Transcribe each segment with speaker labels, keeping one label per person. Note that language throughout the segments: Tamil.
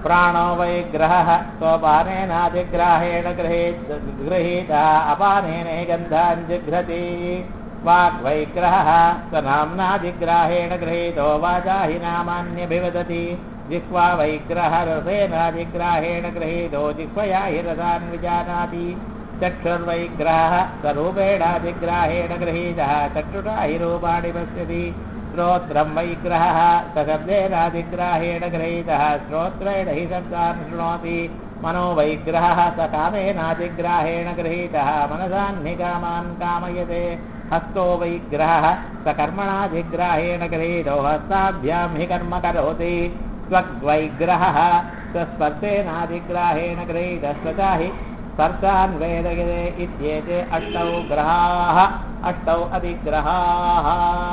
Speaker 1: प्राणो वै ग्रहः सोपानेनादिग्राहेण गृहीत गृहीता अपानेन गन्धान् जिघ्रति वाग्वैग्रहः स नाम्नादिग्राहेण गृहीतो वाचा हि नामान्यभिवदति जिह्वा वैग्रहरसेनादिग्राहेण गृहीतो जिह्वया हि रसान् विजानाति चक्षुर्वैग्रहः स्वरूपेणादिग्राहेण गृहीतः चक्षुषा हि रूपाणि पश्यति श्रोत्रं वैग्रहः सशब्देनादिग्राहेण गृहीतः श्रोत्रेण हि शब्दान् शृणोति मनो वैग्रहः स कामेनादिग्राहेण गृहीतः मनसान्निकामान् कामयते हस्तो वैग्रहः स कर्मणाधिग्राहेण गृहीतो हस्ताभ्यां हि कर्म करोति त्वग्वैग्रहः स स्पर्शेनादिग्राहेण गृहीतस्वचा हि स्पर्शान् वेदयते इत्येते अष्टौ ग्रहाः अष्टौ अधिग्रहाः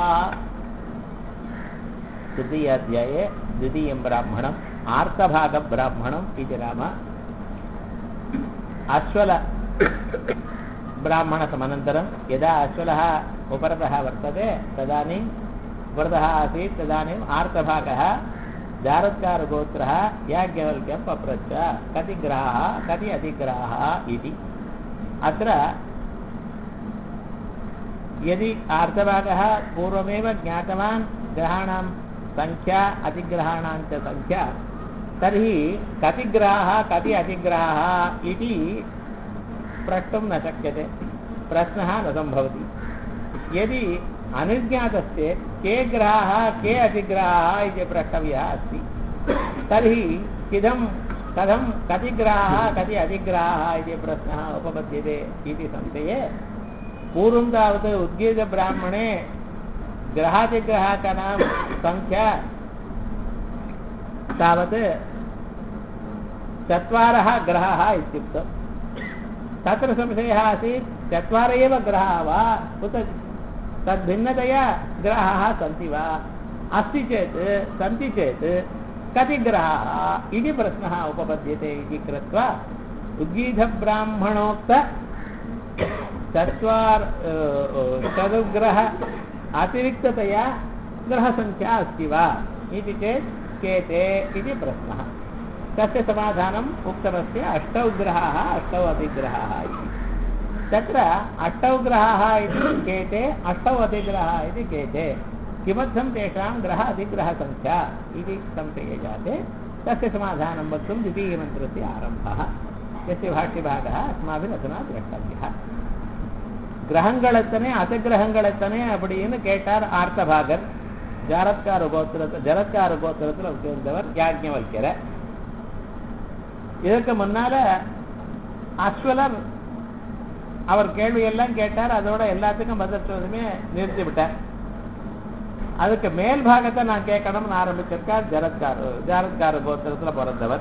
Speaker 1: तृतीयाध्याये द्वितीयं ब्राह्मणम् आर्तभागब्राह्मणम् इति नाम अश्वल ब्राह्मणसमनन्तरं यदा अश्वलः उपरतः वर्तते तदानीं उपरतः आसीत् तदानीम् आर्तभागः जारत्कारगोत्रः याज्ञवल्क्यं पप्रच्छ कति ग्रहाः कति अधिग्रहाः इति अत्र यदि आर्तभागः पूर्वमेव ज्ञातवान् ग्रहाणां सङ्ख्या अतिग्रहाणां च सङ्ख्या तर्हि कति ग्रहाः कति अतिग्रहाः इति प्रष्टुं न शक्यते प्रश्नः न सम्भवति यदि अनुज्ञातश्चेत् के ग्रहाः के अतिग्रहाः इति प्रष्टव्यः अस्ति तर्हि इदं कथं कति ग्रहाः कति अतिग्रहाः इति प्रश्नः उपपद्यते इति संशये पूर्वं तावत् उद्गीतब्राह्मणे ग्रहातिग्रहाकानां सङ्ख्या तावत् चत्वारः ग्रहाः इत्युक्तम् तत्र संशयः आसीत् चत्वार एव ग्रहाः वा उत तद्भिन्नतया ग्रहाः सन्ति वा अस्ति चेत् सन्ति चेत् कति ग्रहाः इति प्रश्नः उपपद्यते इति कृत्वा उद्गीतब्राह्मणोक्त चत्वार चतुर्ग्रह अतिरिक्ततया ग्रहसङ्ख्या अस्ति वा इति चेत् के ते इति प्रश्नः तस्य समाधानम् उक्तमस्य अष्टौ ग्रहाः अष्टौ अतिग्रहाः इति तत्र अष्टौ ग्रहाः इति केते अष्टौ अतिग्रहाः इति केते किमर्थं तेषां ग्रह अतिग्रहसङ्ख्या इति संशये जाते तस्य समाधानं वक्तुं द्वितीयमन्त्रस्य आरम्भः यस्य भाष्यभागः अस्माभिरधुना द्रष्टव्यः கிரகங்கள் அசகிரகங்கள் எத்தனை அப்படின்னு கேட்டார் ஆர்த்தபாகர் ஜாரத்கார கோத்திரத்தை ஜரத்கார கோத்திரத்தில் சேர்ந்தவர் யாஜ்ஞவல்கிற இதற்கு முன்னால அஸ்வலர் அவர் கேள்வி எல்லாம் கேட்டார் அதோட எல்லாத்துக்கும் பதில் சொல்லுமே நிறுத்தி விட்டார் அதுக்கு மேல் பாகத்தை நான் கேட்கணும்னு ஆரம்பிச்சிருக்கார் ஜரத்கார் ஜாரத்கார கோத்திரத்துல பிறந்தவர்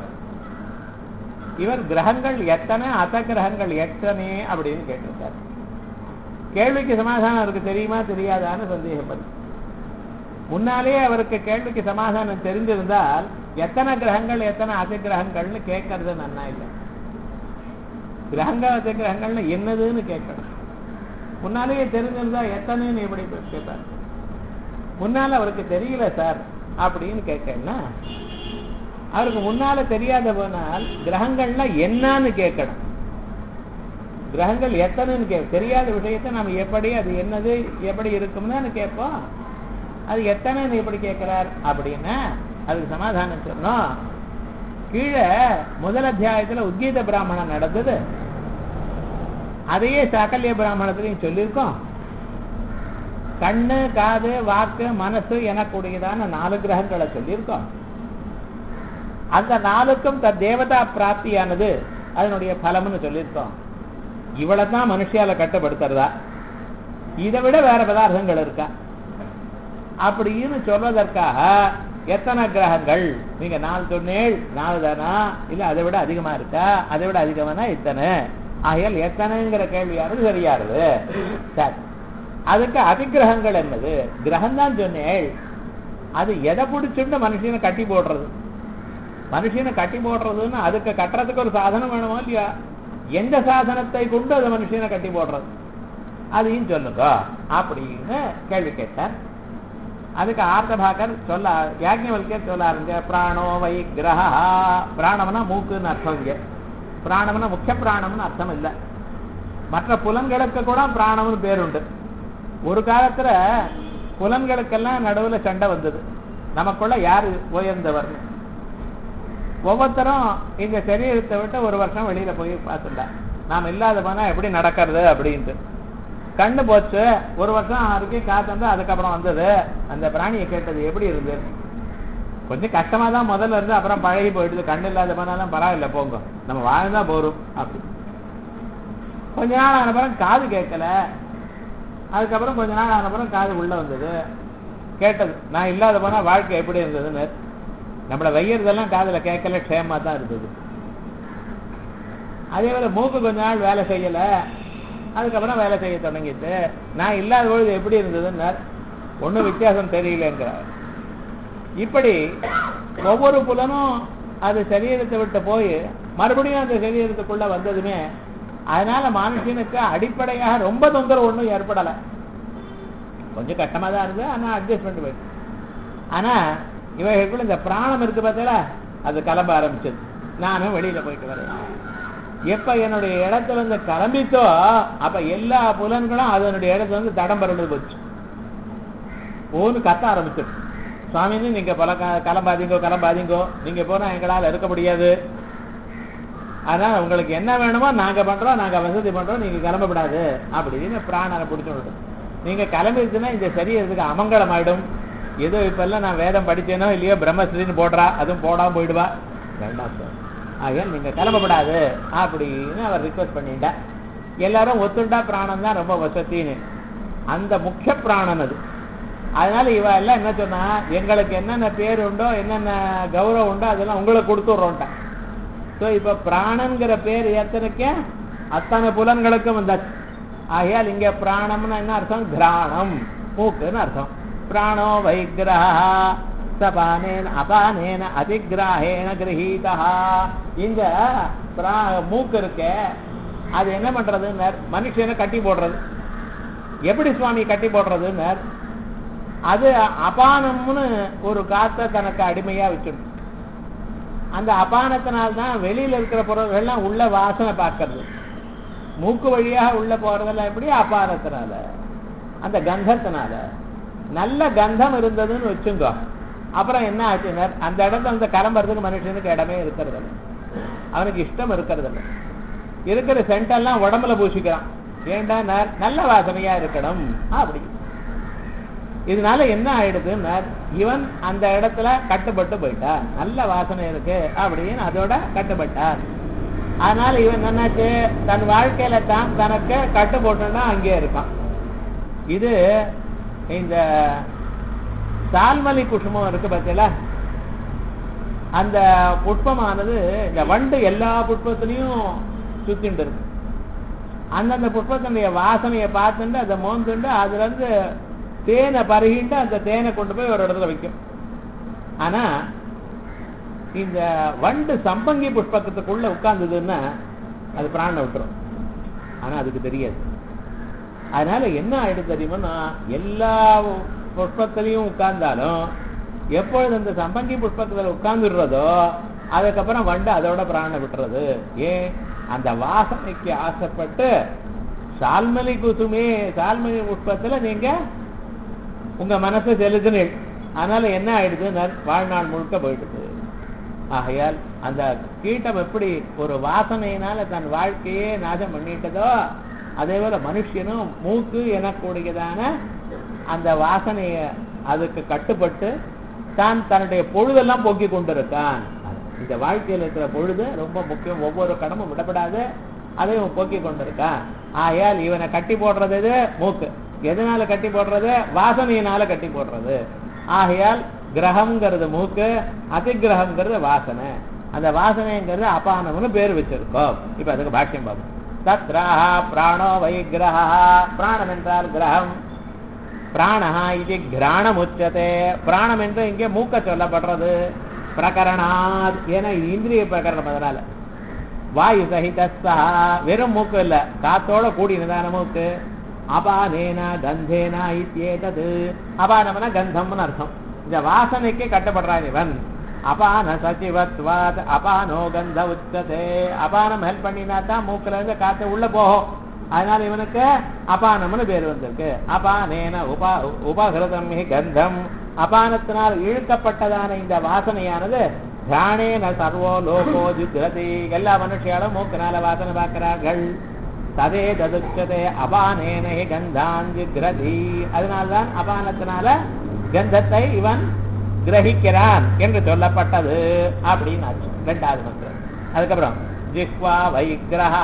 Speaker 1: இவர் கிரகங்கள் எத்தனை அச கிரகங்கள் எத்தனை அப்படின்னு கேட்டிருக்கார் கேள்விக்கு சமாதானம் அவருக்கு தெரியுமா தெரியாதான்னு சந்தேகப்படும் முன்னாலே அவருக்கு கேள்விக்கு சமாதானம் தெரிஞ்சிருந்தால் எத்தனை கிரகங்கள் எத்தனை அசை கிரகங்கள்னு கேட்கறது நன்னா இல்லை கிரகங்கள் அசை கிரகங்கள்னு என்னதுன்னு கேட்கணும் முன்னாலேயே தெரிஞ்சிருந்தா எத்தனைன்னு எப்படி கேட்பார் முன்னால அவருக்கு தெரியல சார் அப்படின்னு கேட்கணும்னா அவருக்கு முன்னால தெரியாத போனால் கிரகங்கள்னா என்னன்னு கேட்கணும் கிரகங்கள் எத்தனைன்னு கே தெரியாத விஷயத்தை நம்ம எப்படி அது என்னது எப்படி இருக்கும்னு கேட்போம் அது எத்தனைன்னு எப்படி கேட்கிறார் அப்படின்னா அதுக்கு சமாதானம் சொன்னோம் கீழே முதல் அத்தியாயத்துல உத்கீத பிராமணம் நடந்தது அதையே சாக்கல்ய பிராமணத்திலையும் சொல்லியிருக்கோம் கண்ணு காது வாக்கு மனசு எனக்கூடியதான நாலு கிரகங்களை சொல்லியிருக்கோம் அந்த நாளுக்கும் த தேவதா பிராப்தியானது அதனுடைய பலம்னு சொல்லியிருக்கோம் இவ்வளவுதான் மனுஷியால கட்டுப்படுத்துறதா இதை விட வேற பதார்த்தங்கள் இருக்கா அப்படின்னு சொல்வதற்காக எத்தனை கிரகங்கள் நீங்க நாலு சொன்னேள் நாலு தானா இல்ல அதை விட அதிகமா இருக்கா அதை விட அதிகமானா இத்தனை ஆகையால் எத்தனைங்கிற கேள்வியானது சரியாருது சரி அதுக்கு அதிகிரகங்கள் என்னது கிரகம் தான் சொன்னேள் அது எதை பிடிச்சுண்டு மனுஷனை கட்டி போடுறது மனுஷனை கட்டி போடுறதுன்னு அதுக்கு கட்டுறதுக்கு ஒரு சாதனம் வேணுமோ இல்லையா எந்த சாதனத்தை கொண்டு அது மனுஷனை கட்டி போடுறது அதையும் சொல்லுங்க அப்படின்னு கேள்வி கேட்டார் அதுக்கு ஆர்த்தபாக்கர் சொல்ல யாஜ்ஞவல்கே சொல்ல ஆரம்பிச்ச பிராணோ வை கிரகா பிராணம்னா மூக்குன்னு அர்த்தம் இங்க பிராணம்னா முக்கிய பிராணம்னு அர்த்தம் இல்லை மற்ற புலன்களுக்கு கூட பிராணம்னு பேர் உண்டு ஒரு காலத்துல புலன்களுக்கெல்லாம் நடுவுல சண்டை வந்தது நமக்குள்ள யாரு உயர்ந்தவர் ஒவ்வொருத்தரும் இந்த சரீரத்தை விட்டு ஒரு வருஷம் வெளியில போய் பார்த்துட்டா நாம் இல்லாத போனா எப்படி நடக்கிறது அப்படின்ட்டு கண்ணு போச்சு ஒரு வருஷம் வரைக்கும் காத்து அதுக்கப்புறம் வந்தது அந்த பிராணியை கேட்டது எப்படி இருந்தது கொஞ்சம் கஷ்டமா தான் முதல்ல இருந்து அப்புறம் பழகி போயிடுது கண்ணு இல்லாத போனாலும் பரவாயில்ல போங்க நம்ம வாழ்ந்தா போறோம் அப்படி கொஞ்ச நாள் ஆன பிறகு காது கேட்கல அதுக்கப்புறம் கொஞ்ச நாள் ஆன பிறகு காது உள்ள வந்தது கேட்டது நான் இல்லாத போனா வாழ்க்கை எப்படி இருந்ததுன்னு நம்மள வையறதெல்லாம் காதுல கேட்கல க்ஷேமா தான் இருந்தது அதே போல மூக்கு கொஞ்ச நாள் வேலை செய்யல அதுக்கப்புறம் வேலை செய்ய தொடங்கிட்டு நான் இல்லாத பொழுது எப்படி இருந்ததுன்னார் ஒன்றும் வித்தியாசம் தெரியலங்கிறார் இப்படி ஒவ்வொரு புலனும் அது சரீரத்தை விட்டு போய் மறுபடியும் அந்த சரீரத்துக்குள்ள வந்ததுமே அதனால மனுஷனுக்கு அடிப்படையாக ரொம்ப தொந்தரவு ஒன்றும் ஏற்படலை கொஞ்சம் கஷ்டமா தான் இருந்தது ஆனா அட்ஜஸ்ட் பண்ணி போயிட்டு ஆனா இவைகளுக்குள்ள இந்த பிராணம் இருக்கு பார்த்தீங்களா அது கிளம்ப ஆரம்பிச்சது நானும் வெளியில போயிட்டு வரேன் எப்ப என்னுடைய இடத்துல வந்து கிளம்பித்தோ அப்ப எல்லா புலன்களும் அதனுடைய இடத்துல வந்து தடம் பரண்டு போச்சு ஓன்னு கத்த ஆரம்பிச்சிடும் சுவாமின்னு நீங்க பல க- கிளம்பாதீங்கோ கிளம்பாதீங்கோ நீங்க போனா எங்களால இருக்க முடியாது அதனால உங்களுக்கு என்ன வேணுமோ நாங்க பண்றோம் நாங்க வசதி பண்றோம் நீங்க கிளம்பப்படாது அப்படின்னு பிராணனை பிடிச்சு விடும் நீங்க கிளம்பிடுச்சுன்னா இந்த சரீரத்துக்கு அமங்கலம் ஆயிடும் ஏதோ இப்ப எல்லாம் நான் வேதம் படிச்சேனோ இல்லையோ பிரம்மஸ்ரீன்னு போடுறா அதுவும் போடாம போயிடுவா வேண்டாம் சார் ஆகையால் நீங்க கிளம்பப்படாது அப்படின்னு அவர் ரிக்வஸ்ட் பண்ணிட்டா எல்லாரும் ஒத்துண்டா பிராணம் தான் ரொம்ப வசத்தின்னு அந்த முக்கிய பிராணன் அது அதனால இவ எல்லாம் என்ன சொன்னா எங்களுக்கு என்னென்ன பேர் உண்டோ என்னென்ன கௌரவம் உண்டோ அதெல்லாம் உங்களுக்கு கொடுத்துட்றோன்ட்டா ஸோ இப்ப பிராணங்கிற பேர் எத்தனைக்கு அத்தனை புலன்களுக்கும் வந்தாச்சு ஆகையால் இங்க பிராணம்னா என்ன அர்த்தம் கிராணம் மூக்குன்னு அர்த்தம் பிராணோ வைக்கிரஹா சபானேன அபானேன அதிகிராஹேன கிரகீதா இந்த பிரா- மூக்கு இருக்கே அது என்ன பண்றதுன்னு மனுஷனை கட்டி போடுறது எப்படி சுவாமி கட்டி போடுறதுன்னு அது அபானம்னு ஒரு காத்த தனக்கு அடிமையா வச்சிடும் அந்த அபானத்தினால்தான் வெளியில இருக்கிற பொருள்கள்லாம் உள்ள வாசனை பார்க்கறது மூக்கு வழியாக உள்ள போறதெல்லாம் எப்படி அபானத்தினால அந்த கந்தத்தினால நல்ல கந்தம் இருந்ததுன்னு வச்சுங்கோ அப்புறம் என்ன ஆச்சுன்னா அந்த இடத்துல அந்த கிளம்புறதுக்கு மனுஷனுக்கு இடமே இருக்கிறது இல்ல. அவனுக்கு இஷ்டம் இருக்கிறது இல்ல. இருக்கிற சென்டெல்லாம் உடம்புல பூசிக்கிறான் ஏண்டா ந- நல்ல வாசனையா இருக்கணும் அப்படி இதனால என்ன ஆயிடுதுன்னா இவன் அந்த இடத்துல கட்டுப்பட்டு போயிட்டான் நல்ல வாசனை இருக்கு அப்படின்னு அதோட கட்டுப்பட்டான் அதனால இவன் என்னாச்சு தன் வாழ்க்கையில தான் தனக்கு கட்டுப்பட்டுன்னா அங்கே இருக்கான் இது இந்த சால்மலி குசுமம் இருக்கு பார்த்தீங்களா அந்த புஷ்பமானது இந்த வண்டு எல்லா புஷ்பத்திலையும் சுத்திண்டு இருக்கு அந்தந்த புஷ்பத்தினுடைய வாசனையை பார்த்துட்டு அதை மோந்துண்டு அதுல இருந்து தேனை பருகிட்டு அந்த தேனை கொண்டு போய் ஒரு இடத்துல வைக்கும் ஆனா இந்த வண்டு சம்பங்கி புஷ்பத்துக்குள்ள உட்கார்ந்ததுன்னா அது பிராண விட்டுரும் ஆனா அதுக்கு தெரியாது அதனால என்ன ஆயிடுது தெரியுமா எல்லா புஷ்பத்திலையும் உட்கார்ந்தாலும் எப்பொழுது அந்த சம்பங்கி புஷ்பத்துல உட்கார்ந்துடுறதோ அதுக்கப்புறம் வண்டு அதோட பிராண விட்டுறது ஏன் அந்த வாசனைக்கு ஆசைப்பட்டு சால்மலி குசுமே சால்மலி புஷ்பத்துல நீங்க உங்க மனசை செலுத்தினீள் அதனால என்ன ஆயிடுது நர்- வாழ்நாள் முழுக்க போயிடுது ஆகையால் அந்த கீட்டம் எப்படி ஒரு வாசனையினால தன் வாழ்க்கையே நாசம் பண்ணிட்டதோ அதே போல மனுஷனும் மூக்கு எனக்கூடியதான அந்த வாசனைய அதுக்கு கட்டுப்பட்டு தான் தன்னுடைய பொழுதெல்லாம் போக்கி கொண்டிருக்கான் இந்த வாழ்க்கையில் இருக்கிற பொழுது ரொம்ப முக்கியம் ஒவ்வொரு கடமும் விடப்படாது அதையும் போக்கி கொண்டிருக்கான் ஆகையால் இவனை கட்டி போடுறது எது மூக்கு எதனால கட்டி போடுறது வாசனையினால கட்டி போடுறது ஆகையால் கிரகம்ங்கிறது மூக்கு அதிகிரகம்ங்கிறது வாசனை அந்த வாசனைங்கிறது அபானம்னு பேர் வச்சிருக்கோம் இப்ப அதுக்கு பாஷ்யம் பார்ப்போம் தத்ராஹ பிராணோ வைகிரஹா பிராணம் என்றால் கிரகம் பிராணஹா இது கிராணம் உச்சதே பிராணம் என்று இங்கே மூக்க சொல்லப்படுறது பிரகரணாத் என இது இந்திரிய பிரகரணம் அதனால வாயு சகிதஸ்தா வெறும் மூக்கு இல்ல காத்தோட கூடினதான மூக்கு அபானேனா கந்தேனா இத்தியேதது அபானம்னா கந்தம்னு அர்த்தம் இந்த வாசனைக்கு கட்டப்படுறான் இவன் அபான சச்சிவத்வாத் அபானோ கந்த உச்சதே அபானம் ஹெல்ப் பண்ணினா தான் மூக்குல இருந்து காத்து உள்ள போகும் அதனால இவனுக்கு அபானம்னு பேர் வந்திருக்கு அபானேன உபா உபகிருதம் ஹி கந்தம் அபானத்தினால் இழுக்கப்பட்டதான இந்த வாசனையானது தியானேன சர்வோ லோகோ ஜுக்ரதி எல்லா மனுஷியாலும் மூக்கினால வாசனை பார்க்கிறார்கள் ததே ததுச்சதே அபானேன ஹி கந்தான் ஜுக்ரதி அதனால்தான் அபானத்தினால கந்தத்தை இவன் கிரகிக்கிறான் என்று சொல்லப்பட்டது அப்படின்னு ஆச்சு ரெண்டாவது மந்திரம் அதுக்கப்புறம் ஜிஹ்வா வைக்கிரஹ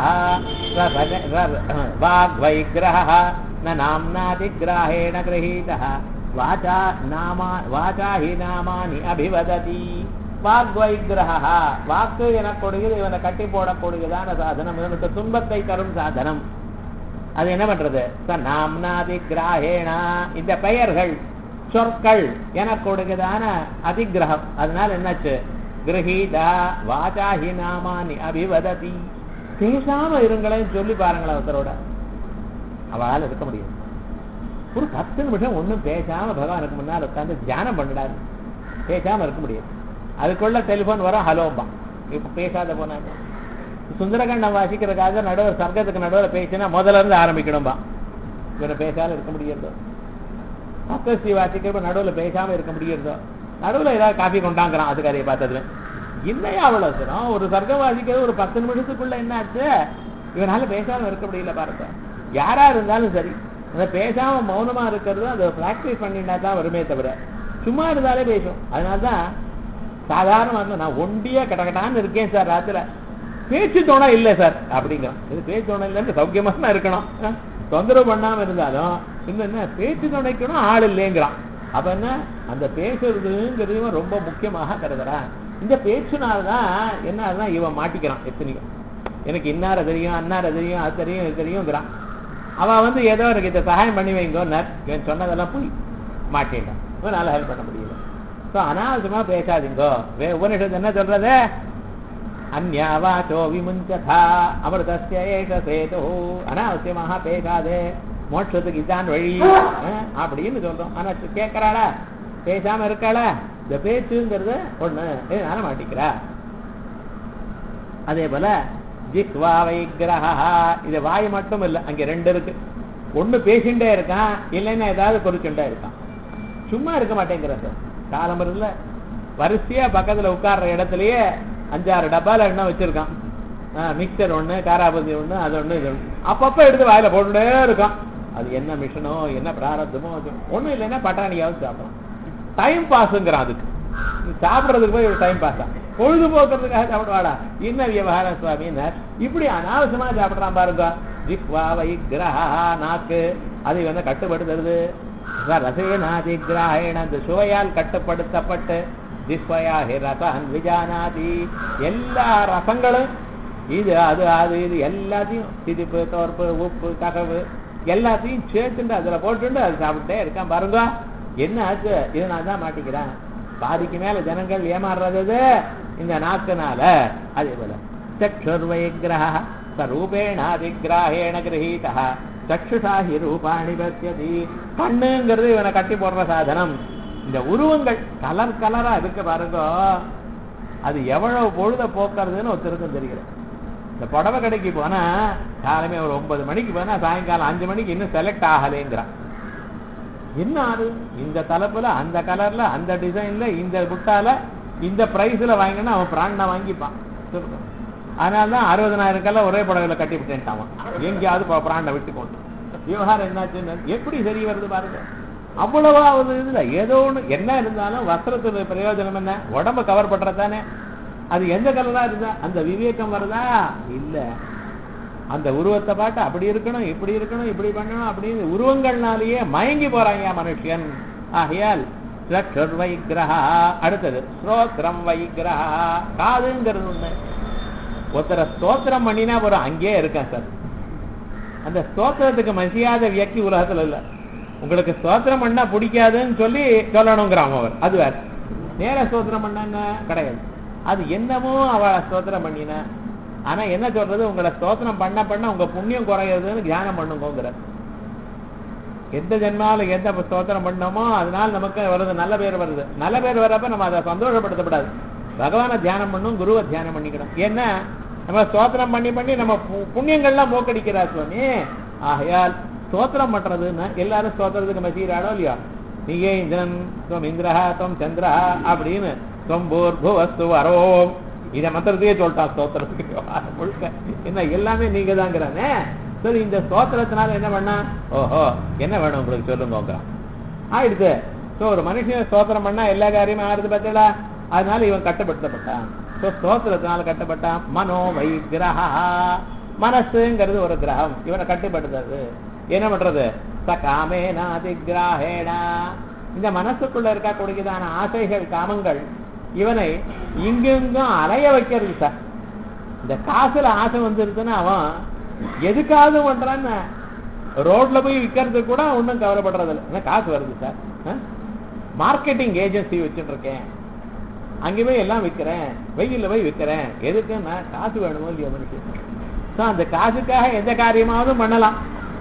Speaker 1: வாக் வைக்கிரஹ ந நாம்னாதிகிராஹேண கிரகீதः வாச்சா நாமா வாச்சா ஹி நாமானி அபிவததி வாக் வைக்கிரஹ வாக்கு எனக்கூடியது இவனை கட்டி போடக்கூடியதான சாதனம் இவனுக்கு துன்பத்தை தரும் சாதனம் அது என்ன பண்றது ச நாம்னாதி கிராஹேணா இந்த பெயர்கள் சொற்கள் எனக்கூடியதான அதிகிரகம் அதனால என்னாச்சு கிரகீதா வாச்சாஹி நாமானி அபிவததி பேசாம இருங்களேன்னு சொல்லி பாருங்களேன் ஒருத்தரோட அவளால் இருக்க முடியாது ஒரு பத்து நிமிஷம் ஒண்ணும் பேசாம பகவானுக்கு முன்னால் உட்கார்ந்து தியானம் பண்ணிடாது பேசாம இருக்க முடியாது அதுக்குள்ள டெலிபோன் வரும் ஹலோம்பா இப்ப பேசாத போனாங்க சுந்தரகண்டம் வாசிக்கிறதுக்காக நடுவர் சர்க்கத்துக்கு நடுவில் பேசினா முதல்ல இருந்து ஆரம்பிக்கணும்பா இவரை பேசாம இருக்க முடியறதோ சப்தஸ்ரீ வாசிக்கிறப்ப நடுவில் பேசாம இருக்க முடியறதோ நடுவில் ஏதாவது காஃபி கொண்டாங்கிறான் அதுக்காரையை பார்த்ததுல இல்லையா அவ்வளவு சிரம் ஒரு சர்க்கம் வாசிக்கிறது ஒரு பத்து நிமிஷத்துக்குள்ள என்ன ஆச்சு இவனால பேசாம இருக்க முடியல பாருங்க யாரா இருந்தாலும் சரி அந்த பேசாம மௌனமா இருக்கிறது அதை பிராக்டிஸ் பண்ணினா தான் வருமே தவிர சும்மா இருந்தாலே பேசும் அதனாலதான் சாதாரண நான் ஒண்டியா கடகடான்னு இருக்கேன் சார் ராத்திர பேச்சு தோணா இல்லை சார் அப்படிங்கிறான் இது பேச்சு தோணை இல்லைன்னு சௌக்கியமா தான் இருக்கணும் அஹ், தொந்தரவு பண்ணாம இருந்தாலும் இன்னும் என்ன பேச்சு துணைக்கணும் ஆள் இல்லைங்கிறான் அப்ப என்ன அந்த பேசுறதுங்கிறது ரொம்ப முக்கியமாக கருதுறான் இந்த பேச்சுனால்தான் என்ன ஆகுதுன்னா இவன் மாட்டிக்கிறான் எத்தனையும் எனக்கு இன்னார தெரியும் அன்னார தெரியும் அது தெரியும் இது தெரியுங்கிறான் அவன் வந்து ஏதோ எனக்கு இதை சகாயம் பண்ணி வைங்கோன்னார் இவன் சொன்னதெல்லாம் போய் மாட்டிட்டான் இவனால ஹெல்ப் பண்ண முடியல ஸோ அனாவசியமா பேசாதீங்கோ வே உபனிஷத்து என்ன சொல்றது அந்யாவாச்சோ விமுஞ்சதா அமிர்தஸ்ய ஏஷ சேது அனாவசியமாக பேசாதே மோட்சத்துக்கு இதான் வழி அஹ், அப்படின்னு சொல்றோம் ஆனா கேட்கறாளா பேசாம இருக்காளா இந்த பேச்சுங்கிறது ஒண்ணு இதனால மாட்டிக்கிறா அதே போல ஜிஹ்வா வைக்கிரஹா இது வாய் மட்டும் இல்ல அங்க ரெண்டு இருக்கு ஒண்ணு பேசிண்டே இருக்கான் இல்லைன்னா ஏதாவது குறிச்சுண்டே இருக்கான் சும்மா இருக்க மாட்டேங்கிறது காலம் இல்ல வரிசையா பக்கத்துல உட்கார்ற இடத்துலயே அஞ்சாறு டப்பால எண்ணெய் வச்சிருக்கான் மிக்சர் ஒண்ணு காராபதி ஒண்ணு அது ஒண்ணு இது ஒண்ணு அப்பப்ப எடுத்து வாயில போட்டுட்டே இருக்கான் அது என்ன மிஷனோ என்ன பிராரத்தமோ அது ஒண்ணும் இல்லைன்னா பட்டாணியாவது சாப்பிடும் டைம் பாஸ்ங்கிறான் அதுக்கு நீ சாப்பிடுறதுக்கு போய் டைம் பாஸா பொழுதுபோக்குறதுக்காக சாப்பிடுவாடா என்ன விவகாரம் சுவாமின்னார் இப்படி அனாவசியமா சாப்பிடுறான் பாருங்க ஜிக்வா வைக்கிரஹா நாக்கு அதை வந்து கட்டுப்படுத்துறது ரசேனாதி கிராயண அந்த சுவையால் கட்டுப்படுத்தப்பட்டு ஜிஸ்வயாஹி ரசன் விஜானாதி எல்லா ரசங்களும் இது அது அது இது எல்லாத்தையும் திதிப்பு தோற்பு உப்பு கசவு எல்லாத்தையும் சேர்த்துட்டு அதுல போட்டுட்டு அது சாப்பிட்டே இருக்கான் பாருங்க என்ன ஆச்சு இது நான் தான் மாட்டிக்கிறேன் பாதிக்கு மேல ஜனங்கள் ஏமாறுறது இந்த நாக்குனால அதே போல சக்ஷுர்வைகிரக சரூபேணாதிகிராஹேண கிரகீதா சக்ஷுஷாஹி ரூபாணி பசியதி கண்ணுங்கிறது இவனை கட்டி போடுற சாதனம் இந்த உருவங்கள் கலர் கலரா இருக்கு பாருங்க அது எவ்வளவு பொழுத போக்குறதுன்னு ஒருத்தருக்கும் தெரிகிறது இந்த புடவை கடைக்கு போனா காலமே ஒரு ஒன்பது மணிக்கு போனா சாயங்காலம் அஞ்சு மணிக்கு இன்னும் செலக்ட் ஆகலைங்கிறான் என்ன ஆறு இந்த தலைப்புல அந்த கலர்ல அந்த டிசைன்ல இந்த புட்டால இந்த பிரைஸ்ல வாங்கினா அவன் பிராண்டா வாங்கிப்பான் சொல்லுங்க அதனாலதான் அறுபதனாயிரம் கல்ல ஒரே புடவையில கட்டி விட்டேன்ட்டான் அவன். எங்கேயாவது ப- பிராண்டை விட்டு கொண்டு விவகாரம் என்னாச்சுன்னு எப்படி சரி வருது பாருங்க அவ்வளவா ஒரு இதுல ஏதோ ஒண்ணு என்ன இருந்தாலும் வஸ்திரத்துல பிரயோஜனம் என்ன உடம்ப கவர் பண்றதானே அது எந்த கலரா இருந்தா அந்த விவேகம் வருதா இல்ல அந்த உருவத்தை பார்த்து அப்படி இருக்கணும் இப்படி இருக்கணும் இப்படி பண்ணணும் அப்படின்னு உருவங்கள்னாலேயே மயங்கி போறாங்க மனுஷன் ஆகையால் சக்ஷுர் வைக்கிரஹா அடுத்தது ஸ்ரோத்ரம் வைக்கிரஹா காதுங்கிறது ஒண்ணு ஒருத்தரை ஸ்தோத்திரம் பண்ணினா ஒரு அங்கேயே இருக்கேன் சார் அந்த ஸ்தோத்திரத்துக்கு மசியாத வியக்தி உலகத்துல இல்ல உங்களுக்கு ஸ்தோத்திரம் பண்ணா பிடிக்காதுன்னு சொல்லி சொல்லணுங்கிறான் அவர் அது வேற நேர ஸ்தோத்திரம் பண்ணாங்க கிடையாது அது என்னமோ அவ ஸ்தோத்திரம் பண்ணின ஆனா என்ன சொல்றது உங்களை ஸ்தோத்திரம் பண்ண பண்ண உங்க புண்ணியம் குறையிறதுன்னு தியானம் பண்ணுங்கிற எந்த ஜென்மாவில எந்த ஸ்தோத்திரம் பண்ணோமோ அதனால நமக்கு வருது நல்ல பேர் வருது நல்ல பேர் வரப்ப நம்ம அதை சந்தோஷப்படுத்தப்படாது பகவானை தியானம் பண்ணும் குருவை தியானம் பண்ணிக்கணும் ஏன்னா நம்ம ஸ்தோத்திரம் பண்ணி பண்ணி நம்ம பு- புண்ணியங்கள்லாம் மூக்கடிக்கிறா சுவாமி ஆகையால் ஸ்தோத்திரம் பண்றதுன்னா எல்லாரும் ஸ்தோத்திரத்துக்கு மசீராடோ இல்லையா நீயே இந்திரன் துவம் இந்திரஹா துவம் சந்திரஹா அப்படின்னு துவம் பூர்புவஸ்து வரோம் இதை மந்திரத்தையே சொல்லிட்டான் ஸ்தோத்திரத்துக்கு முழுக்க என்ன எல்லாமே நீங்க தாங்கிறானே சரி இந்த ஸ்தோத்திரத்தினால என்ன பண்ணா ஓஹோ என்ன வேணும் உங்களுக்கு சொல்லுங்கிறான் ஆயிடுது ஸோ ஒரு மனுஷன் ஸ்தோத்திரம் பண்ணா எல்லா காரியமும் ஆறுது பார்த்தீங்களா அதனால இவன் கட்டுப்படுத்தப்பட்டான் ஸோ ஸ்தோத்திரத்தினால கட்டப்பட்டான் மனோ வை கிரகா மனசுங்கிறது ஒரு கிரகம் இவனை கட்டுப்படுத்துறது என்ன பண்றது ச காமேனாதி கிராஹேனா இந்த மனசுக்குள்ள இருக்கக்கூடியதான ஆசைகள் காமங்கள் இவனை இங்கெங்கும் அலைய வைக்கிறது சார் இந்த காசுல ஆசை வந்துருச்சுன்னா அவன் எதுக்காவது பண்றான்னு ரோட்ல போய் விற்கிறது கூட ஒன்றும் கவலைப்படுறது இல்லை ஏன்னா காசு வருது சார் மார்க்கெட்டிங் ஏஜென்சி வச்சுட்டு இருக்கேன் அங்கே போய் எல்லாம் விற்கிறேன் வெயில்ல போய் விற்கிறேன் எதுக்குன்னா காசு வேணுமோ இல்லையோ மனுஷன் ஸோ அந்த காசுக்காக எந்த காரியமாவது பண்ணலாம்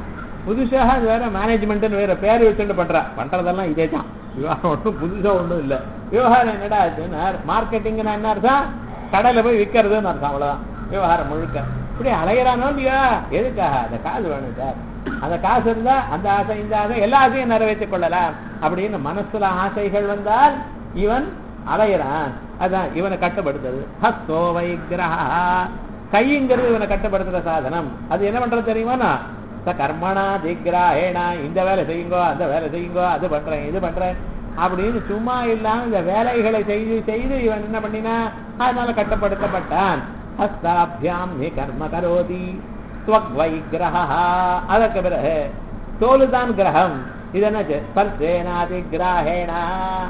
Speaker 1: புதுசாக அது வேற மேனேஜ்மெண்ட்னு வேற பேர் வச்சுட்டு பண்றா பண்றதெல்லாம் இதே தான் விவகாரம் ஒன்றும் புதுசா ஒன்றும் இல்லை விவகாரம் என்னடா ஆச்சுன்னா மார்க்கெட்டிங்னா என்ன அர்த்தம் கடையில போய் விற்கிறதுன்னு அர்த்தம் அவ்வளவுதான் விவகாரம் முழுக்க இப்படி அலையிறானோ இல்லையா எதுக்காக அந்த காசு வேணும் சார் அந்த காசு இருந்தா அந்த ஆசை இந்த ஆசை எல்லா ஆசையும் நிறைவேற்றிக் கொள்ளலாம் அப்படின்னு மனசுல ஆசைகள் வந்தால் இவன் அலையிறான் அதான் இவனை கட்டுப்படுத்துறது ஹஸ்தோ வைக்கிரஹா கைங்கிறது இவனை கட்டுப்படுத்துற சாதனம் அது என்ன பண்றது தெரியுமாண்ணா ச கர்மணா திக்ராஹேனா இந்த வேலை செய்யுங்கோ அந்த வேலை செய்யுங்கோ அது பண்றேன் இது பண்றேன் அப்படின்னு சும்மா இல்லாம இந்த வேலைகளை செய்து செய்து இவன் என்ன பண்ணினா அதனால கட்டுப்படுத்தப்பட்டான் ஹஸ்தாபியாம் ஹி கர்ம கரோதி ஸ்வக்வைகிரஹா அதற்கு பிறகு தோலுதான் கிரகம் இது என்னாச்சு ஸ்பர்சேனாதி கிராஹேனா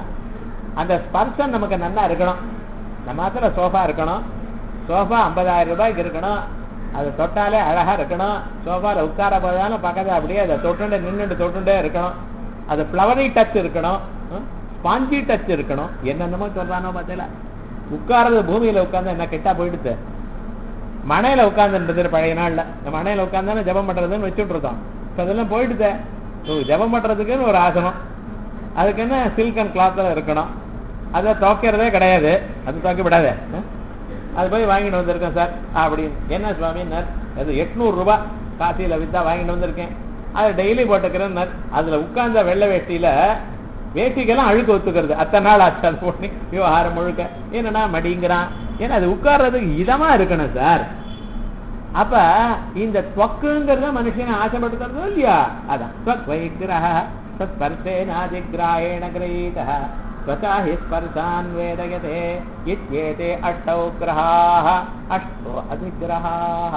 Speaker 1: அந்த ஸ்பர்சம் நமக்கு நல்லா இருக்கணும் நம்ம மாத்திர சோஃபா இருக்கணும் சோஃபா ஐம்பதாயிரம் ரூபாய்க்கு இருக்கணும் அது தொட்டாலே அழகா இருக்கணும் சோஃபால உட்கார போதாலும் பக்கத்துல அப்படியே அதை தொட்டுண்டே நின்னுட்டு தொட்டுண்டே இருக்கணும் அது ஃப்ளவரி டச் இருக்கணும் ஸ்பாஞ்சி டச் இருக்கணும் என்னென்னமோ சொல்றானோ பார்த்தீங்களா உட்கார்றது பூமியில உட்கார்ந்து என்ன கெட்டா போயிடுது மனையில உட்கார்ந்துன்றது பழைய நாள்ல இந்த மனையில உட்கார்ந்தானே ஜெபம் பண்றதுன்னு வச்சுட்டு இருக்கோம் இப்ப அதெல்லாம் போயிடுதே ஓ, ஜெபம் பண்றதுக்குன்னு ஒரு ஆசனம் அதுக்கு என்ன சில்க் அண்ட் கிளாத்ல இருக்கணும் அதை துவைக்கிறதே கிடையாது அது துவைக்க விடாதே அஹ்? அது போய் வாங்கிட்டு வந்திருக்கேன் சார் அப்படின்னு என்ன சுவாமின்னார் அது எட்நூறு ரூபாய் காசியில வித்தா வாங்கிட்டு வந்திருக்கேன் அதை டெய்லி போட்டுக்கிறேன் அதுல உட்கார்ந்த வெள்ளை வேஷ்டியில வேஷ்டிக்கெல்லாம் அழுக்கு ஒத்துக்கிறது அத்தனை நாள் ஆச்சு அது போட்டு விவகாரம் முழுக்க என்னன்னா மடிங்கிறான் ஏன்னா அது உட்கார்றதுக்கு இதமா இருக்கணும் சார் அப்ப இந்த தொக்குங்கிறத மனுஷனை ஆசைப்படுத்துறதோ இல்லையா அதான் ஸ்வக் வைக்கிரக ஸ்பர்சேனாதிகிராயேண கிரகீத ஸ்வச்சா ஹி ஸ்பர்சான் வேதயதே இத்யேதே அஷ்டௌ கிரகாः அஷ்டோ அதிகிரகாः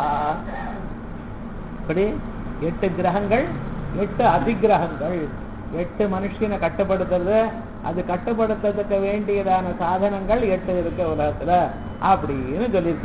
Speaker 1: இப்படி எட்டு கிரகங்கள் எட்டு அதிகிரகங்கள் எட்டு மனுஷனை கட்டுப்படுத்துறது அது கட்டுப்படுத்துறதுக்கு வேண்டியதான சாதனங்கள் எட்டு இருக்கு உலகத்துல அப்படின்னு சொல்லியிருக்க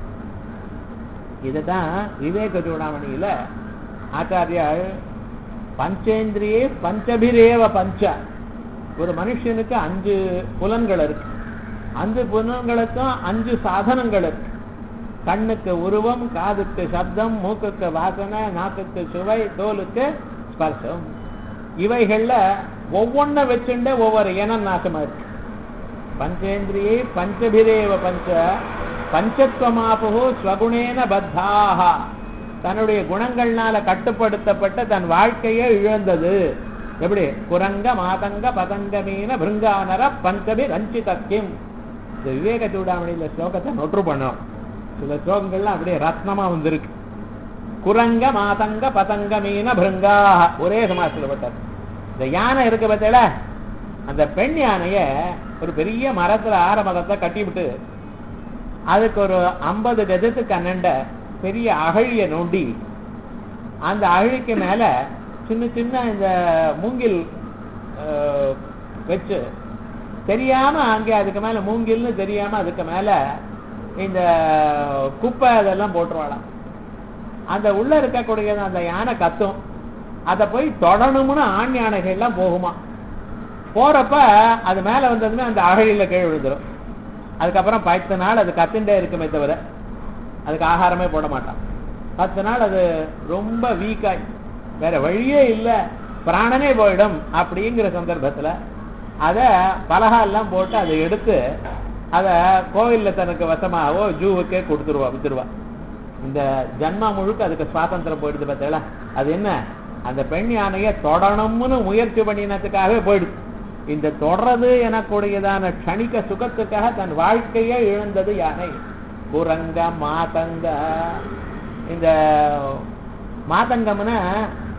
Speaker 1: இதுதான் விவேக சூடாமணியில ஆச்சாரியால் பஞ்சேந்திரியே பஞ்சபிரேவ பஞ்ச ஒரு மனுஷனுக்கு அஞ்சு புலன்கள் இருக்கு அஞ்சு புலன்களுக்கும் அஞ்சு சாதனங்கள் இருக்கு கண்ணுக்கு உருவம் காதுக்கு சப்தம் மூக்குக்கு வாசனை நாக்குக்கு சுவை தோலுக்கு ஸ்பர்சம் இவைகள்ல ஒவ்வொன்ன வச்சுண்டு ஒவ்வொரு இனம் நாசமா இருக்கு பஞ்சேந்திரியை பஞ்சபிரேவ பஞ்ச பஞ்சத்வமாபு ஸ்வகுணேன பத்தாக தன்னுடைய குணங்கள்னால கட்டுப்படுத்தப்பட்ட தன் வாழ்க்கையை இழந்தது எப்படி குரங்க மாதங்க பதங்கமீன பிருங்கானர பஞ்சபி ரஞ்சிதக்கியம் இந்த விவேக சூடாமணியில ஸ்லோகத்தை நொற்று பண்ணோம் சில ஸ்லோகங்கள்லாம் அப்படியே ரத்னமா வந்திருக்கு குரங்க மாதங்க பதங்க மீன பிருங்கா ஒரே சமாசத்துல பட்டது இந்த யானை இருக்கு பார்த்தல அந்த பெண் யானைய ஒரு பெரிய மரத்துல ஆர மரத்தை கட்டிவிட்டு அதுக்கு ஒரு ஐம்பது கஜத்துக்கு அண்ணண்ட பெரிய அகழிய நோண்டி அந்த அகழிக்கு மேல சின்ன சின்ன இந்த மூங்கில் அஹ், வச்சு தெரியாம அங்கே அதுக்கு மேல மூங்கில்னு தெரியாம அதுக்கு மேல இந்த குப்பை அதெல்லாம் போட்டுருவாளாம் அந்த உள்ள இருக்கக்கூடிய அந்த யானை கத்தும் அதை போய் தொடணும்னு ஆண் யானைகள்லாம் போகுமா போறப்ப அது மேல வந்ததுமே அந்த அகழியில கீழ் விழுந்துரும் அதுக்கப்புறம் பத்து நாள் அது கத்துண்டே இருக்குமே தவிர அதுக்கு ஆகாரமே போட மாட்டான் பத்து நாள் அது ரொம்ப வீக்காய் வேற வழியே இல்லை பிராணனே போயிடும் அப்படிங்கிற சந்தர்ப்பத்துல அத பலகா எல்லாம் போட்டு அதை எடுத்து அத கோவில்ல தனக்கு வசமாகவோ ஜூவுக்கே கொடுத்துருவா வித்துருவா இந்த ஜன்மா முழுக்க அதுக்கு சுவாதந்திரம் போயிடுது பார்த்தீங்களா அது என்ன அந்த பெண் யானையை தொடணும்னு முயற்சி பண்ணினதுக்காகவே போயிடுது இந்த தொடர்றது எனக்கூடியதான க்ஷணிக்க சுகத்துக்காக தன் வாழ்க்கையை இழந்தது யானை குரங்க மாதங்க இந்த மாதங்கம்னா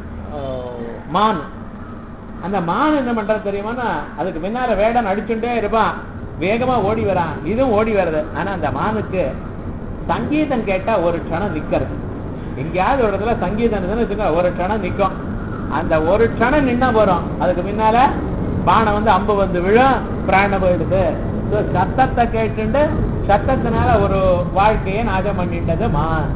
Speaker 1: அஹ், மான் அந்த மான் என்ன பண்றது தெரியுமானா அதுக்கு பின்னால வேடன் அடிச்சுட்டே இருப்பான் வேகமா ஓடி வரான் இதுவும் ஓடி வருது ஆனா அந்த மானுக்கு சங்கீதம் கேட்டா ஒரு க்ஷணம் நிக்கிறது எங்கேயாவது ஒரு இடத்துல சங்கீதம் இருந்துன்னு வச்சுக்கோ, ஒரு க்ஷணம் நிக்கும் அந்த ஒரு க்ஷணம் நின்னா போறோம் அதுக்கு பின்னால பானை வந்து அம்பு வந்து விழும் பிராணம் போயிடுது So, சத்தத்தை கேட்டுண்டு சத்தத்தினால ஒரு வாழ்க்கையை நாசம் பண்ணிட்டது மான்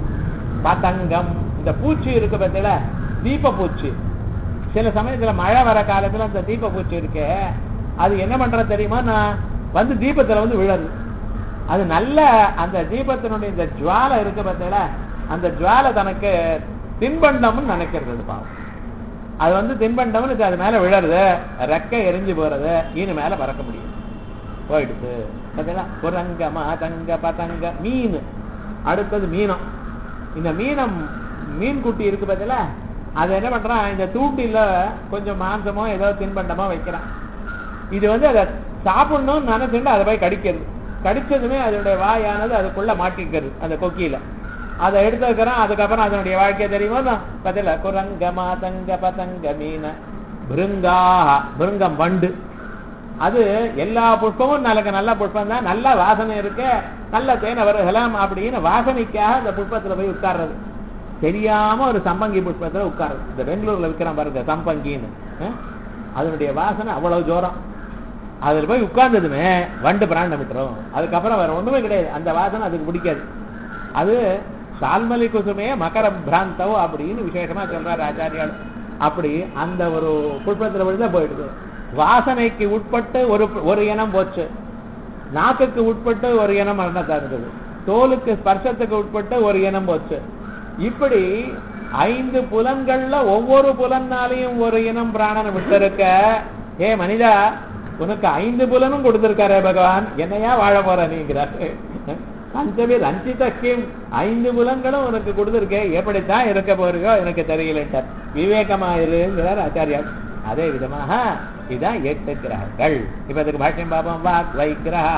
Speaker 1: பதங்கம் இந்த பூச்சி இருக்கு பார்த்தீங்களா தீப பூச்சி சில சமயத்துல மழை வர காலத்துல அந்த தீப பூச்சி இருக்கு அது என்ன பண்றது தெரியுமா நான் வந்து தீபத்துல வந்து விழது அது நல்ல அந்த தீபத்தினுடைய இந்த ஜுவாலை இருக்கு பார்த்தீங்களா அந்த ஜுவாலை தனக்கு தின்பண்டம்னு நினைக்கிறது அது பாவம் அது வந்து தின்பண்டம்னு இது அது மேல விழறது ரெக்கை எரிஞ்சு போறது இனி மேல பறக்க முடியும் போயிடுது பார்த்தீங்களா குரங்க மாதங்க பதங்க மீன் அடுத்தது மீனம் இந்த மீனம் மீன் குட்டி இருக்கு பார்த்தீங்களா அது என்ன பண்றான் இந்த தூண்டில கொஞ்சம் மாംസமோ ஏதோ தின்பண்டமோ வைக்கிறான் இது வந்து அதை சாப்பிடணும்னு நினைச்சுட்டு அதை போய் கடிக்கிறது கடிச்சதுமே அதனுடைய வாயானது அதுக்குள்ள மாட்டிக்கிறது அந்த கொக்கியில அதை எடுத்து வைக்கிறான் அதுக்கப்புறம் அதனுடைய வாழ்க்கை தெரியுமா பதில குரங்க மாதங்க பதங்க மீன பிருங்கா பிருங்கம் வண்டு அது எல்லா புஷ்பமும் நல்ல நல்ல புஷ்பம் தான் நல்ல வாசனை இருக்கு நல்ல தேனை வருகலாம் அப்படின்னு வாசனைக்காக அந்த புஷ்பத்துல போய் உட்கார்றது தெரியாம ஒரு சம்பங்கி புஷ்பத்துல உட்காருது இந்த பெங்களூர்ல விற்கிறான் பாருங்க சம்பங்கின்னு அஹ்? அதனுடைய வாசனை அவ்வளவு ஜோரம் அதுல போய் உட்கார்ந்ததுமே வண்டு பிராண்டம் விட்டுரும் அதுக்கப்புறம் வேற ஒண்ணுமே கிடையாது அந்த வாசனை அதுக்கு பிடிக்காது அது சால்மலி குசுமே மகர பிராந்தவோ அப்படின்னு விசேஷமா சொல்றாரு ஆச்சாரியால் அப்படி அந்த ஒரு புஷ்பத்துல விழுந்தா போயிடுது வாசனைக்கு உட்பட்டு ஒரு ஒரு இனம் போச்சு நாக்குக்கு உட்பட்டு ஒரு இனம் மரணத்தா இருந்தது தோலுக்கு ஸ்பர்சத்துக்கு உட்பட்டு ஒரு இனம் போச்சு இப்படி ஐந்து புலன்கள்ல ஒவ்வொரு புலன்னாலையும் ஒரு இனம் பிராணனை விட்டிருக்க ஏ மனிதா உனக்கு ஐந்து புலனும் கொடுத்திருக்காரே பகவான் என்னையா வாழ போற நீங்கிறாரு பஞ்சமே ரஞ்சிதக்கியம் ஐந்து புலன்களும் உனக்கு கொடுத்திருக்கேன் எப்படித்தான் இருக்க போறியோ எனக்கு தெரியலட்டார் விவேகமாயிருங்கிறார் ஆச்சாரியார் அதே விதமாக இதான் எட்டு கிரகங்கள் இப்ப இதுக்கு பாஷ்யம் பாபம் வாக் வைக்கிரஹா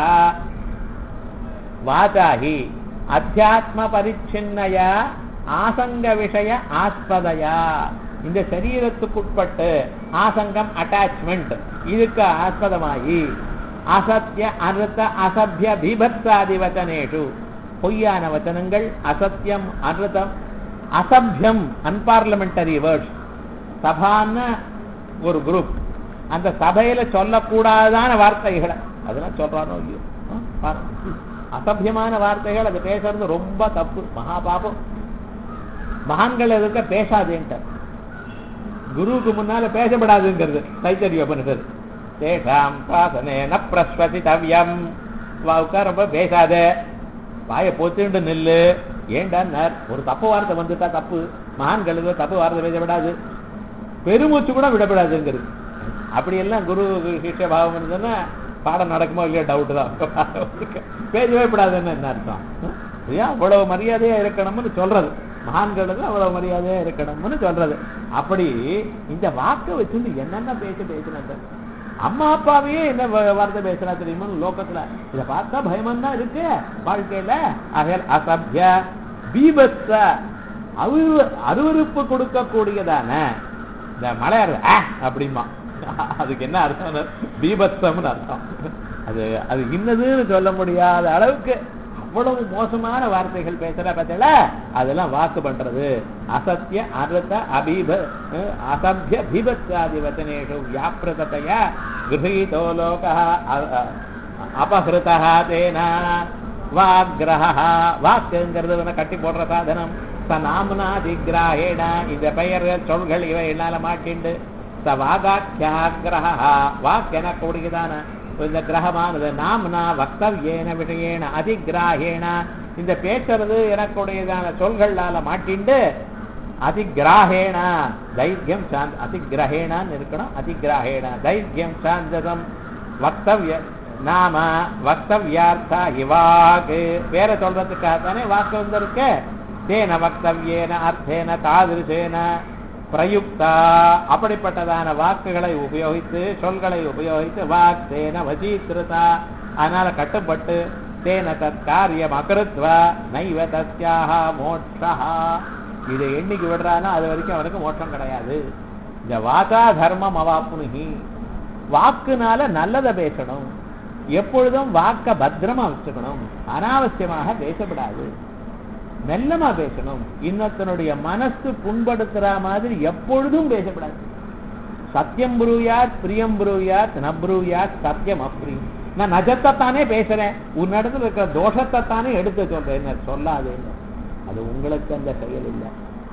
Speaker 1: வாதாகி அத்தியாத்ம பரிச்சின்னையா ஆசங்க விஷய ஆஸ்பதையா இந்த சரீரத்துக்குட்பட்டு ஆசங்கம் அட்டாச்மெண்ட் இதுக்கு ஆஸ்பதமாகி அசத்திய அர்த்த அசத்திய பீபத்சாதி வச்சனேஷு பொய்யான வச்சனங்கள் அசத்தியம் அர்த்தம் அசபியம் அன்பார்லமெண்டரி வேர்ட்ஸ் சபான்னு ஒரு குரூப் அந்த சபையில சொல்லக்கூடாதான வார்த்தைகளை அதெல்லாம் சொல்றானோ இல்லையோ ஆ, பாருங்க. அசபியமான வார்த்தைகள் அது பேசுறது ரொம்ப தப்பு மகா பாபம் மகான்கள் எதுக்க பேசாதேன்ட்டார் குருவுக்கு முன்னால பேசப்படாதுங்கிறது தைத்தரிய உபனிஷத் தேஷாம் சாசனேன பிரஸ்வசிதவ்யம் வா உட்காரப்ப பேசாத வாயை பொத்துண்டு நில்லு ஏண்டான்னார் ஒரு தப்பு வார்த்தை வந்துட்டா தப்பு மகான்களுக்கு தப்பு வார்த்தை பேசப்படாது பெருமூச்சு கூட விடப்படாதுங்கிறது அப்படியெல்லாம் குரு சிஷ்ய பாவம் இருந்ததுன்னா பாடம் நடக்குமோ இல்லையா டவுட் தான் பேசவே கூடாதுன்னு என்ன அர்த்தம் ஏன் அவ்வளவு மரியாதையா இருக்கணும்னு சொல்றது மகான்களுக்கு அவ்வளவு மரியாதையா இருக்கணும்னு சொல்றது அப்படி இந்த வாக்கை வச்சிருந்து என்னென்ன பேச பேசினாங்க அம்மா அப்பாவையே என்ன வ- வார்த்தை பேசுறா தெரியுமா லோகத்துல இத பார்த்தா பயமா தான் இருக்கு வாழ்க்கையில ஆகையால் அசபிய பீபத்ஸ அருவ அருவருப்பு கொடுக்கக்கூடியதான இந்த மலையார் ஆ அப்படிமா அதுக்கு என்ன அர்த்தம் பீபத்சம்னு அர்த்தம் அது அது இன்னதுன்னு சொல்ல முடியாத அளவுக்கு அவ்வளவு மோசமான வார்த்தைகள் பேசுற பார்த்தல அதெல்லாம் வாக்கு பண்றது அசத்திய அர்த்த அபீப அஹ், அசபிய பீபத்சாதி வச்சனேஷு வியாபிரதத்தைய கிரகீதோ லோக அபகிருதா தேனா வாக்ரஹ வாக்குங்கிறது வந்து கட்டி போடுற சாதனம் ச நாம்னாதிகிராஹேண இந்த பெயர்கள் சொல்கள் இவை என்னால மாட்டிண்டு ச வாகாக்கியாகிரஹ வாக் என கூடியதான இந்த கிரகமானது நாம்னா வக்தவ்யேன விஷயேன அதிகிராஹேன இந்த பேசுறது எனக்குடையதான சொல்களால மாட்டிண்டு அதிகிராகேண தைரியம் சாந்த அதிகிரகேணான்னு இருக்கணும் அதிகிராகேண தைரியம் சாந்ததம் வக்தவ்ய நாம வக்தவ்யார்த்தா இவாக்கு வேற சொல்றதுக்காக தானே வாக்கு வந்திருக்கு தேன வக்தவ்யேன அர்த்தேன தாதிருஷேன பிரயுக்தா அப்படிப்பட்டதான வாக்குகளை உபயோகித்து சொல்களை உபயோகித்து வாக் தேன வசீகிருதா அதனால கட்டுப்பட்டு தேன தத் காரியம் அகிருத்வா நைவ தஸ்யாக மோட்சா இதை எண்ணிக்கு விடுறானா அது வரைக்கும் அவனுக்கு மோட்சம் கிடையாது இந்த வாக்கா தர்மம் அவாப்புனுகி வாக்குனால நல்லதை பேசணும் எப்பொழுதும் வாக்க பத்திரமா வச்சுக்கணும் அனாவசியமாக பேசப்படாது மெல்லமா பேசணும் இன்னொருத்தனுடைய மனசு புண்படுத்துற மாதிரி எப்பொழுதும் பேசப்படாது சத்தியம் புரூயாத் பிரியம் புரூயாத் நப்ரூயாத் சத்தியம் அப்ரி நான் நஜத்தை தானே பேசுறேன் உன்னிடத்துல இருக்கிற தோஷத்தை தானே எடுத்து சொல்றேன் நான் சொல்லாதேன்னு அது உங்களுக்கு அந்த செயல் இல்லை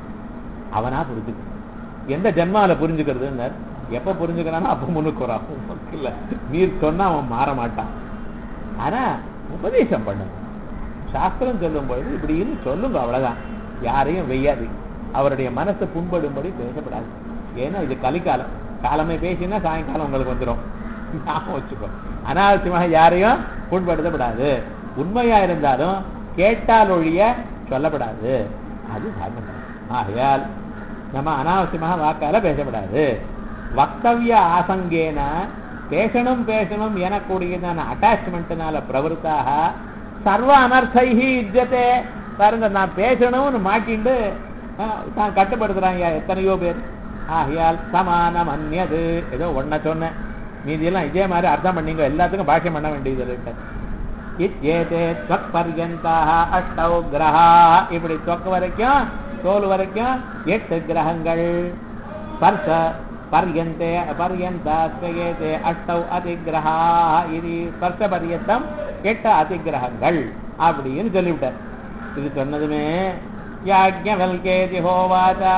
Speaker 1: அவனா புரிஞ்சுக்க எந்த ஜென்மாவில புரிஞ்சுக்கிறதுன்னு எப்ப புரிஞ்சுக்கிறானோ அப்ப முன்னுக்குறான் இல்ல நீர் சொன்னா அவன் மாற மாட்டான் ஆனா உபதேசம் பண்ணுங்க சாஸ்திரம் சொல்லும் பொழுது இப்படின்னு சொல்லுங்க அவ்வளவுதான் யாரையும் வெய்யாது அவருடைய மனசை புண்படும்படி பேசப்படாது ஏன்னா இது கலிக்காலம் காலமே பேசினா சாயங்காலம் உங்களுக்கு வந்துடும் ஞாபகம் வச்சுக்கோ அனாவசியமாக யாரையும் புண்படுத்தப்படாது உண்மையா இருந்தாலும் கேட்டால் ஒழிய சொல்லப்படாது அது தர்மம் ஆகையால் நம்ம அனாவசியமாக வாக்கால பேசப்படாது வக்தவிய ஆசங்கேன பேசணும் பேசணும் எனக்கூடியதான அட்டாச்மெண்ட்னால பிரவருத்தாக சர்வ அனர்த்தைஹி இஜ்ஜத்தே பாருங்க நான் பேசணும்னு மாட்டிண்டு தான் கட்டுப்படுத்துறாங்க எத்தனையோ பேர் ஆகையால் சமானம் அந்நியது ஏதோ ஒன்ன சொன்னேன் மீதியெல்லாம் இதே மாதிரி அர்த்தம் பண்ணீங்க எல்லாத்துக்கும் பாஷ்யம் பண்ண வேண்டியது இருக்கு இத்யேதே त्वक् பர்யந்தாக அஷ்டௌ கிரகா இப்படி தொக்கு வரைக்கும் தோல் வரைக்கும் எட்டு கிரகங்கள் ஸ்பர்ஷ பர்யந்தே பர்யந்தாஸ்வயேதே அஷ்டௌ அதிகிரகா இது ஸ்பர்ஷ பர்யந்தம் எட்டு அதிகிரகங்கள் அப்படின்னு சொல்லிவிட்டார் இது சொன்னதுமே யாஜ்ஞவல்கேதி ஹோவாச்சா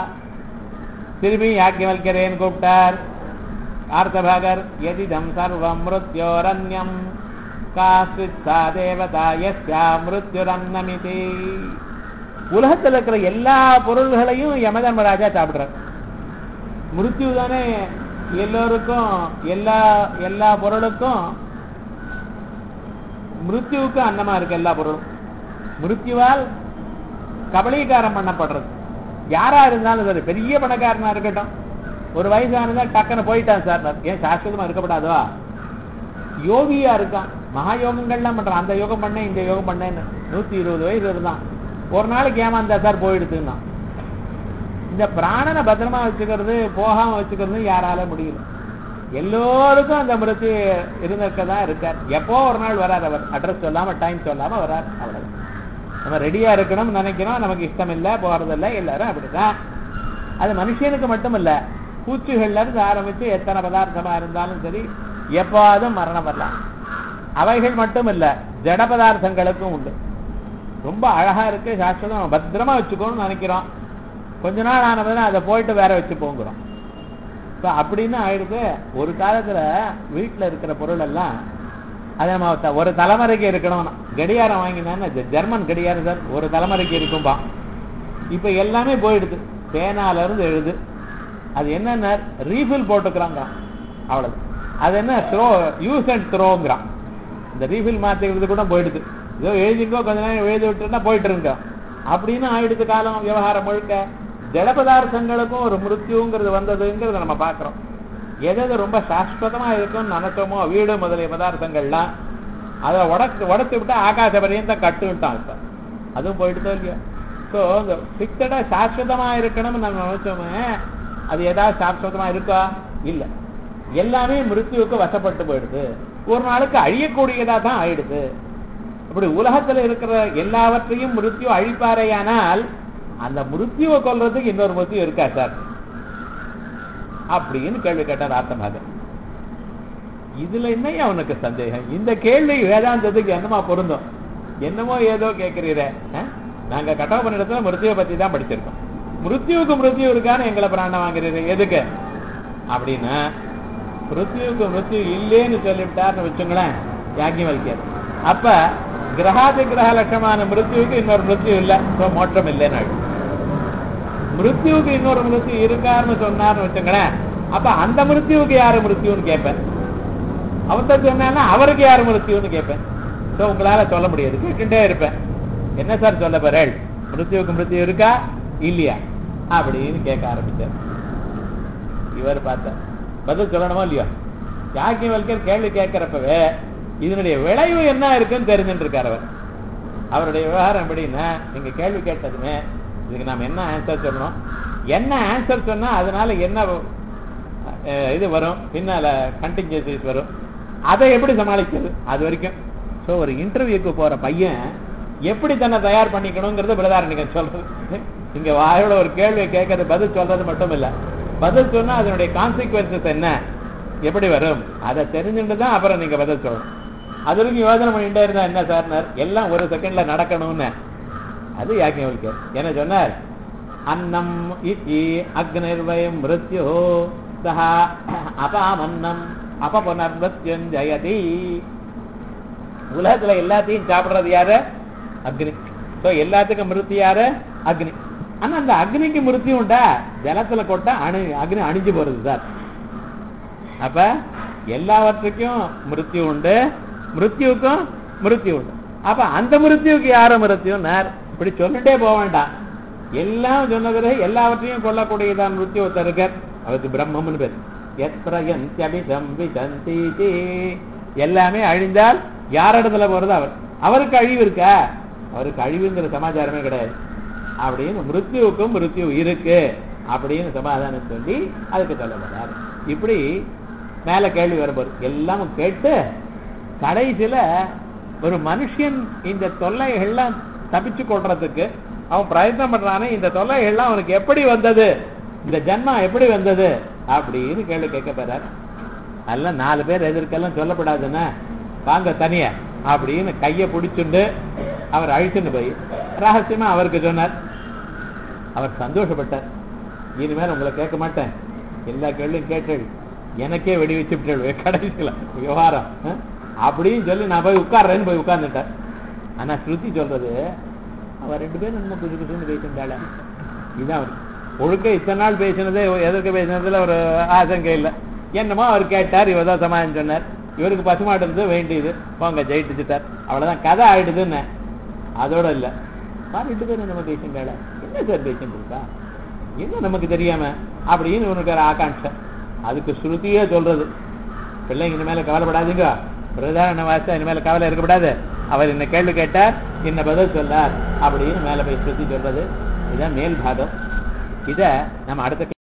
Speaker 1: திரும்பி யாஜ்ஞவல்கரேன்னு கூப்பிட்டார் ஆர்த்தபாகர் எதிதம் சர்வம் மிருத்யோரண்யம் காசித் சா தேவதா யஸ்யா மிருத்யுரன்னமிதி உலகத்தில் இருக்கிற எல்லா பொருள்களையும் யமதர்மராஜா சாப்பிடுறார் மிருத்யு தானே எல்லோருக்கும் எல்லா எல்லா பொருளுக்கும் மிருத்யுவுக்கு அன்னமா இருக்கு எல்லா பொருளும் மிருத்யுவால் கபலீகாரம் பண்ணப்படுறது யாரா இருந்தாலும் சரி பெரிய பணக்காரனா இருக்கட்டும் ஒரு வயசானதா டக்குன்னு போயிட்டான் சார் ஏன் சாஸ்வதமா இருக்கப்படாதோ யோகியா இருக்கான் மகா யோகங்கள்லாம் பண்றான் அந்த யோகம் பண்ணேன் இந்த யோகம் பண்ணேன்னு நூத்தி இருபது வயசு இருந்தான் ஒரு நாளைக்கு ஏமாந்தா சார் போயிடுதுன்னா இந்த பிராணனை பத்திரமா வச்சுக்கிறது போகாம வச்சுக்கிறது யாரால முடியல எல்லோருக்கும் அந்த மிருத்தி இருந்திருக்கதான் இருக்கார் எப்போ ஒரு நாள் வரார் அவர் அட்ரஸ் சொல்லாம டைம் சொல்லாம வரார் அவ்வளவு நம்ம ரெடியா இருக்கணும்னு நினைக்கிறோம் நமக்கு இஷ்டம் இல்லை போறதில்லை எல்லாரும் அப்படிதான் அது மனுஷனுக்கு மட்டும் இல்ல பூச்சிகள்ல இருந்து ஆரம்பிச்சு எத்தனை பதார்த்தமா இருந்தாலும் சரி எப்பாவது மரணம் வரலாம் அவைகள் மட்டும் இல்ல ஜட பதார்த்தங்களுக்கும் உண்டு ரொம்ப அழகா இருக்கு சாஸ்திரம் பத்திரமா வச்சுக்கணும்னு நினைக்கிறோம் கொஞ்ச நாள் ஆனதுன்னா அதை போயிட்டு வேற வச்சு போங்கிறோம் இப்ப அப்படின்னு ஆயிடுது ஒரு காலத்துல வீட்டுல இருக்கிற பொருள் எல்லாம் அதை நம்ம த- ஒரு தலைமுறைக்கு இருக்கணும் கடியாரம் வாங்கினான்னு ஜெ- ஜெர்மன் கடியாரம் சார் ஒரு தலைமுறைக்கு இருக்கும்பா இப்ப எல்லாமே போயிடுது பேனால இருந்து எழுது அது என்னன்னா ரீஃபில் போட்டுக்கிறாங்க அவ்வளவு அது என்ன த்ரோ யூஸ் அண்ட் த்ரோங்கிறான் இந்த ரீஃபில் மாத்திக்கிறது கூட போயிடுது ஏதோ எழுதிக்கோ கொஞ்ச நேரம் எழுதி விட்டுருந்தா போயிட்டு இருங்க அப்படின்னு ஆயிடுது காலம் விவகாரம் முழுக்க ஜட பதார்த்தங்களுக்கும் ஒரு மிருத்யுங்கிறது வந்ததுங்கிறத நம்ம பார்க்கிறோம் எது எது ரொம்ப சாஸ்வதமா இருக்கும்னு நினைச்சோமோ வீடு முதலிய பதார்த்தங்கள்லாம் அதை உடச்சு உடச்சு விட்டா ஆகாச பரியந்தம் கட்டுவிட்டான் இப்ப அதுவும் போயிடுதோ இல்லையோ ஸோ இந்த ஃபிக்ஸடா சாஸ்வதமா இருக்கணும்னு நம்ம நினைச்சோமே அது ஏதாவது சாஸ்வதமா இருக்கா இல்ல எல்லாமே மிருத்யுவுக்கு வசப்பட்டு போயிடுது ஒரு நாளுக்கு அழியக்கூடியதா தான் ஆயிடுது அப்படி உலகத்துல இருக்கிற எல்லாவற்றையும் மிருத்யு அழிப்பாரையானால் அந்த மிருத்யுவை கொல்றதுக்கு இன்னொரு மிருத்யு இருக்கா சார் அப்படின்னு கேள்வி கேட்டார் ஆத்தமாக இதுல என்னையா அவனுக்கு சந்தேகம் இந்த கேள்வி வேதாந்தத்துக்கு என்னமா பொருந்தும் என்னமோ ஏதோ கேட்கிறீரே ஆ? நாங்க கட்டோபனிடத்துல மிருத்யுவை பத்தி தான் படிச்சிருக்கோம் மிருத்யுவுக்கு மிருத்யு இருக்கான்னு எங்களை பிராணம் வாங்குறீரு எதுக்கு அப்படின்னா மிருத்யுவுக்கு மிருத்யு இல்லேன்னு சொல்லிவிட்டார்னு வச்சுங்களேன் யாக்கியவல்கியர் அப்ப கிரகாதி கிரக லட்சமான மிருத்யுவுக்கு இன்னொரு மிருத்யு இல்ல So, மோட்சம் இல்லைன்னு ஆயிடும். மிருத்யுவுக்கு இன்னொரு மிருத்யு இருக்காருன்னு சொன்னார்னு வச்சுங்களேன் அப்ப அந்த மிருத்யுவுக்கு யாரு மிருத்யுன்னு கேட்பேன் அவர்த்த சொன்னா அவருக்கு யாரு மிருத்யுன்னு கேட்பேன் சோ உங்களால சொல்ல முடியாது கேட்டுட்டே இருப்பேன் என்ன சார் சொல்ல போறேள் மிருத்யுவுக்கு மிருத்யு இருக்கா இல்லையா அப்படின்னு கேட்க ஆரம்பிச்சார் இவர் பார்த்த பதில் சொல்லணுமா இல்லையா யாக்கியவல்கர் கேள்வி கேட்கிறப்பவே இதனுடைய விளைவு என்ன இருக்குன்னு தெரிஞ்சுட்டு இருக்கார் அவர் அவருடைய விவகாரம் எப்படின்னா நீங்க கேள்வி கேட்டதுமே இதுக்கு நாம என்ன ஆன்சர் சொல்லணும் என்ன ஆன்சர் சொன்னா அதனால என்ன அஹ், இது வரும் பின்னால கண்டிஞ்சன்சிஸ் வரும் அதை எப்படி சமாளிக்கிறது அது வரைக்கும் ஸோ ஒரு இன்டர்வியூக்கு போற பையன் எப்படி தன்னை தயார் பண்ணிக்கணுங்கிறது பிரதாரணிக சொல்றது இங்க வாயோட ஒரு கேள்வியை கேட்கறது பதில் சொல்றது மட்டும் இல்ல பதில் சொன்னா அதனுடைய கான்சிக்வன்சஸ் என்ன எப்படி வரும் அதை தெரிஞ்சுட்டு தான் அப்புறம் நீங்க பதில் சொல்லணும் அது வரைக்கும் யோசனை பண்ணிட்டே இருந்தா என்ன சார்னார் எல்லாம் ஒரு செகண்ட்ல நடக்கணும்னு அது யாக்கியவல்கர் என்ன சொன்னார் அன்னம் இதி அக்னிர்வயம் மிருத்யோ சஹா அபாமன்னம் அபபுனர்மிருத்யும் ஜெயதி உலகத்துல எல்லாத்தையும் சாப்பிடுறது யாரு அக்னி சோ எல்லாத்துக்கும் மிருத்தி யாரு அக்னி ஆனா அந்த அக்னிக்கு மிருத்தி உண்டா ஜலத்துல கொட்டா அணு அக்னி அணிஞ்சு போறது சார் அப்ப எல்லாவற்றுக்கும் மிருத்யு உண்டு மிருத்யுவுக்கும் மிருத்யு உண்டு அப்ப அந்த மிருத்யுவுக்கு யார மிருத்யுன்னார் இப்படி சொல்லிட்டே போக வேண்டாம் எல்லாம் சொன்னதுல எல்லாவற்றையும் கொல்லக்கூடியதான் மிருத்யு ஒருத்தர் இருக்கார் அவருக்கு பிரம்மம்னு பேர் எத்திரயந்தி எல்லாமே அழிந்தால் யார் இடத்துல போறது அவர் அவருக்கு அழிவு இருக்கா அவருக்கு அழிவுங்கிற சமாச்சாரமே கிடையாது அப்படின்னு மிருத்யுவுக்கும் மிருத்யு இருக்கு அப்படின்னு சமாதானம் சொல்லி அதுக்கு சொல்ல வர்றார் இப்படி மேல கேள்வி வரும்போது எல்லாம் கேட்டு கடைசியில ஒரு மனுஷன் இந்த தொல்லைகள்லாம் தப்பிச்சு கொள்றதுக்கு அவன் பிரயத்னம் பண்றானே இந்த தொல்லைகள்லாம் அவனுக்கு எப்படி வந்தது இந்த ஜன்மா எப்படி வந்தது அப்படின்னு கேள்வி கேட்க போறார் அதெல்லாம் நாலு பேர் எதிர்க்கெல்லாம் சொல்லப்படாதுன்னா வாங்க தனிய அப்படின்னு கையை பிடிச்சுண்டு அவர் அழிச்சுன்னு போய் ரகசியமா அவருக்கு சொன்னார் அவர் சந்தோஷப்பட்டார் இனிமேல் உங்களை கேட்க மாட்டேன் எல்லா கேள்வியும் கேட்டு எனக்கே வெடி வச்சு விட்டு கடைசியில் விவகாரம் அஹ், அப்படின்னு சொல்லி நான் போய் உட்கார்றேன்னு போய் உட்கார்ந்துட்டேன் ஆனா ஸ்ருதி சொல்றது அவ ரெண்டு பேரும் நம்ம குசு குசுன்னு பேசிட்டாள இதுதான் அவர் ஒழுக்க இத்தனை நாள் பேசினதே எதற்கு பேசினதுல ஒரு ஆசங்கை இல்லை என்னமோ அவர் கேட்டார் இவர் தான் சமாதானம் சொன்னார் இவருக்கு பசுமாடு இருந்தது வேண்டியது போங்க ஜெயிட்டுச்சுட்டார் அவ்வளவுதான் கதை ஆயிடுதுன்னு அதோட இல்ல பா ரெண்டு பேரும் நம்ம பேசிட்டாள என்ன சார் பேசிட்டு இருக்கா என்ன நமக்கு தெரியாம அப்படின்னு இவனுக்கு ஒரு ஆகாங்ஷை அதுக்கு ஸ்ருதியே சொல்றது பிள்ளைங்க இனிமேல கவலைப்படாதீங்க பிரதான வாசா இனிமேல கவலை இருக்கப்படாது அவர் என்ன கேள்வி கேட்டார் என்ன பதில் சொல்லார் அப்படின்னு மேல போய் ஸ்ருதி சொல்றது இதான் மேல் பாகம் இத நம்ம அடுத்த